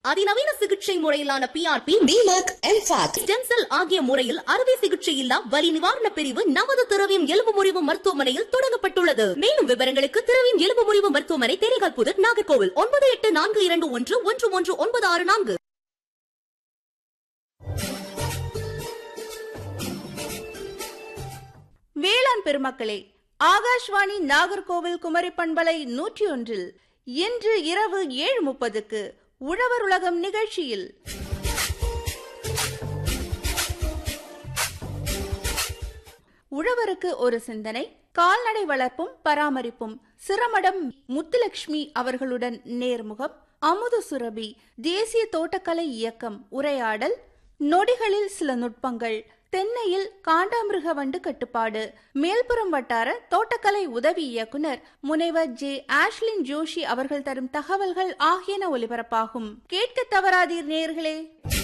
அதிநவீன சிகிச்சை முறையிலான PRP DMAC MFAC stem cell ஆகிய முறையில் அறுவை சிகிச்சை இல்லா வலி நிவாரண பிரிவு நமது திரவியம் எலும்பு முறிவு மருத்துவமனையில் தொடங்கப்பட்டுள்ளது மேலும் விவரங்களுக்கு திரவியம் எலும்பு முறிவு மருத்துவமனை தேனிகால் புதர் நாகர்கோவில் ஒன்பது எட்டு நான்கு இரண்டு ஒன்று ஒன்று ஒன்று ஒன்பது ஆறு நான்கு வேளாண் பெருமக்களே ஆகாஷ்வாணி நாகர்கோவில் குமரி பண்பலை நூற்றி ஒன்றில் இன்று இரவு ஏழு முப்பதுக்கு உழவர் உலகம் நிகழ்ச்சியில் உழவருக்கு ஒரு சிந்தனை கால்நடை வளர்ப்பும் பராமரிப்பும் சிரமடம் முத்துலட்சுமி அவர்களுடன் நேர்முகம் அமுது சுரபி தேசிய தோட்டக்கலை இயக்கம் உரையாடல் நொடிகளில் சில நுட்பங்கள் தென்னையில் காண்டாமிருக வண்டு கட்டுப்பாடு மேல்புறம் வட்டார தோட்டக்கலை உதவி இயக்குனர் முனைவர் ஜே ஆஷ்லின் ஜோஷி அவர்கள் தரும் தகவல்கள் ஆகியன ஒலிபரப்பாகும் கேட்க தவறாதீர் நேர்களே